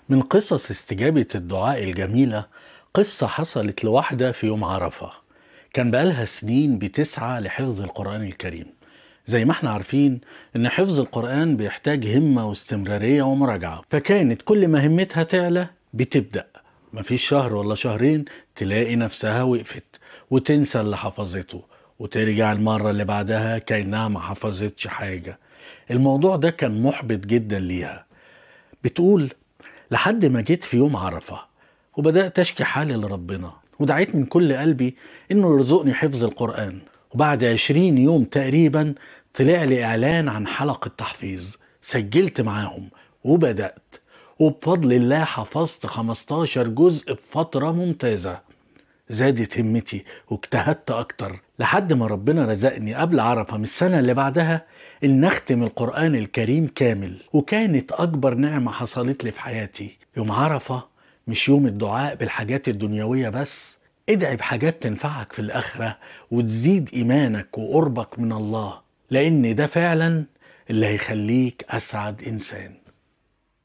من قصص استجابة الدعاء الجميلة قصة حصلت لواحدة في يوم عرفة كان بقالها سنين بتسعى لحفظ القرآن الكريم زي ما احنا عارفين ان حفظ القرآن بيحتاج همة واستمرارية ومراجعة فكانت كل ما همتها تعلى بتبدأ مفيش شهر ولا شهرين تلاقي نفسها وقفت وتنسى اللي حفظته وترجع المرة اللي بعدها كأنها ما حفظتش حاجة الموضوع ده كان محبط جدا ليها بتقول لحد ما جيت في يوم عرفة وبدأت أشكي حالي لربنا ودعيت من كل قلبي إنه يرزقني حفظ القرآن وبعد عشرين يوم تقريبا طلع لي إعلان عن حلقة تحفيظ سجلت معاهم وبدأت وبفضل الله حفظت 15 جزء بفترة ممتازة زادت همتي واجتهدت أكتر لحد ما ربنا رزقني قبل عرفة من السنة اللي بعدها إن أختم القرآن الكريم كامل وكانت أكبر نعمة حصلت لي في حياتي يوم عرفة مش يوم الدعاء بالحاجات الدنيوية بس ادعي بحاجات تنفعك في الآخرة وتزيد إيمانك وقربك من الله لأن ده فعلا اللي هيخليك أسعد إنسان